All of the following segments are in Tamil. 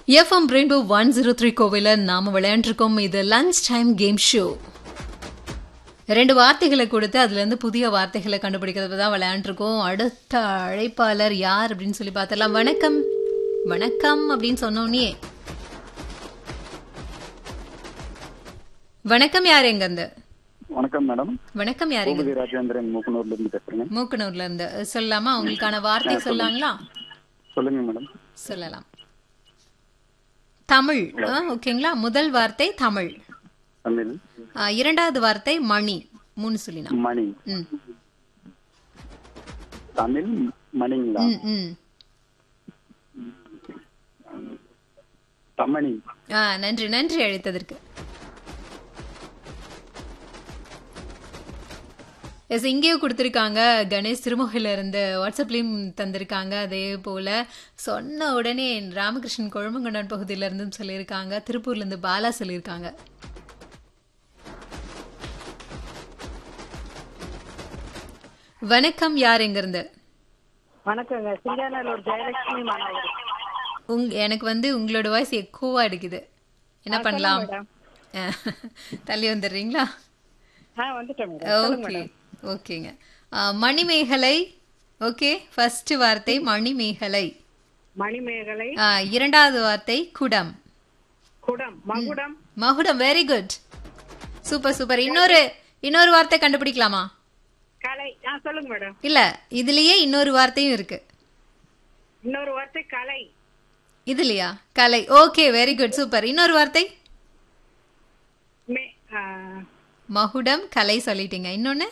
FM rainbow one zero three கோவில நாம விளையாண்டுருக்கோம் இது லஞ்ச் டைம் கேம் ஷோ ரெண்டு வார்த்தைகளை கொடுத்து அதுல இருந்து புதிய வார்த்தைகளை கண்டுபிடிக்கிறது தான் விளையாண்டுருக்கோம் அடுத்த அழைப்பாளர் யார் அப்படின்னு சொல்லி பார்த்தலாம் வணக்கம் வணக்கம் அப்படின்னு சொன்னோன்னே வணக்கம் யார் எங்க இருந்து வணக்கம் மேடம் வணக்கம் யார் எங்க பூபதி ராஜேந்திரன் மூக்கனூர்ல இருந்து பேசுறேங்க மூக்கனூர்ல இருந்து சொல்லலாமா உங்களுக்கான வார்த்தை சொல்லலாங்களா சொல்லுங்க மேடம் சொல்லலாம் தமிழ் ஆ, ஓகேங்களா முதல் வார்த்தை தமிழ் தமிழ் ஆ, இரண்டாவது வார்த்தை மணி மூணு சொல்லினா மணி ம் தமிழ் மணிங்களா ம் ம் தமணி ஆ நன்றி நன்றி அழைத்ததற்கு எஸ் இங்கேயும் கொடுத்துருக்காங்க கணேஷ் திருமுகையில இருந்து வாட்ஸ்அப்லேயும் தந்திருக்காங்க அதே போல சொன்ன உடனே ராமகிருஷ்ணன் கொழுமங்கொண்டான் பகுதியில இருந்தும் சொல்லியிருக்காங்க திருப்பூர்ல இருந்து பாலா சொல்லியிருக்காங்க வணக்கம் யார் எங்க இருந்து வணக்கங்க சிங்காநல்லூர் ஜெயலட்சுமி மாணவர் உங் எனக்கு வந்து உங்களோட வாய்ஸ் எக்கோவா அடிக்குது என்ன பண்ணலாம் மேடம். தள்ளி வந்துடுறீங்களா ஆ வந்துட்டேன் மேடம் சொல்லுங்க ஓகே மேடம் ஓகேங்க ஆ, மணிமேகலை ஓகே ஃபர்ஸ்ட் வார்த்தை மணிமேகலை மணிமேகலை ஆ, இரண்டாவது வார்த்தை குடம் குடம் மகுடம் மகுடம் வெரி குட் சூப்பர் சூப்பர் இன்னொரு இன்னொரு வார்த்தை கண்டுபிடிக்கலாமா கலை ஆ சொல்லுங்க மேடம் இல்ல இதுலயே இன்னொரு வார்த்தையும் இருக்கு இன்னொரு வார்த்தை கலை இதுலயா கலை ஓகே வெரி குட் சூப்பர் இன்னொரு வார்த்தை மே ஆ, மகுடம் கலை சொல்லிட்டீங்க இன்னொன்னு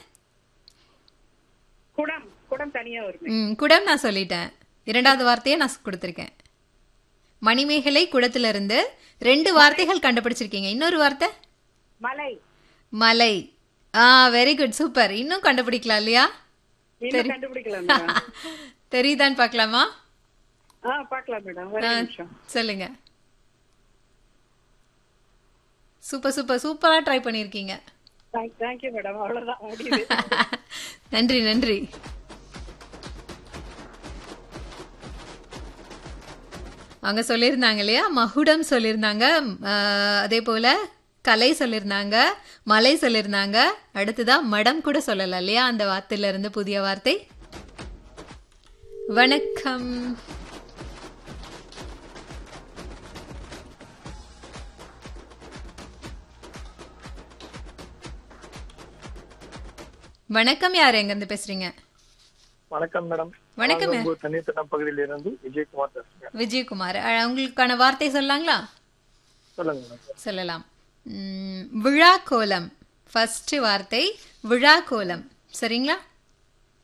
குடம் குடம் தனியா வருமே ம் குடம் நான் சொல்லிட்டேன் இரண்டாவது வார்த்தையை நான் கொடுத்துருக்கேன் மணிமேகலை குடத்துல இருந்து ரெண்டு வார்த்தைகள் கண்டுபிடிச்சிருக்கீங்க இன்னொரு வார்த்தை மலை மலை ஆ வெரி குட் சூப்பர் இன்னும் கண்டுபிடிக்கலாம் இல்லையா இன்னும் கண்டுபிடிக்கல மேடம் தெரியுதான்னு பார்க்கலாமா ஆ பார்க்கலாம் மேடம் ஒரு ஆ, நிமிஷம் சொல்லுங்க சூப்பர் சூப்பர் சூப்பரா ட்ரை பண்ணியிருக்கீங்க தேங்க்யூ மேடம் அவ்வளவுதான் முடியுது நன்றி நன்றி அவங்க சொல்லியிருந்தாங்க இல்லையா மகுடம் சொல்லியிருந்தாங்க ஆ, அதே போல கலை சொல்லியிருந்தாங்க மலை சொல்லியிருந்தாங்க அடுத்ததா மடம் கூட சொல்லலாம் இல்லையா அந்த வார்த்தையில இருந்து புதிய வார்த்தை வணக்கம் வணக்கம் யார் எங்க இருந்து பேசுறீங்க வணக்கம் மேடம் வணக்கம் ஆலம்பூர் தண்ணீர்த்தடம் பகுதியில இருந்து விஜயகுமார் பேசுறேன் விஜயகுமார் அ, உங்களுக்கான வார்த்தை சொல்லலாங்களா சொல்லுங்க மேடம் சொல்லலாம் ம், விழா கோலம் ஃபர்ஸ்ட் வார்த்தை விழா கோலம் சரிங்களா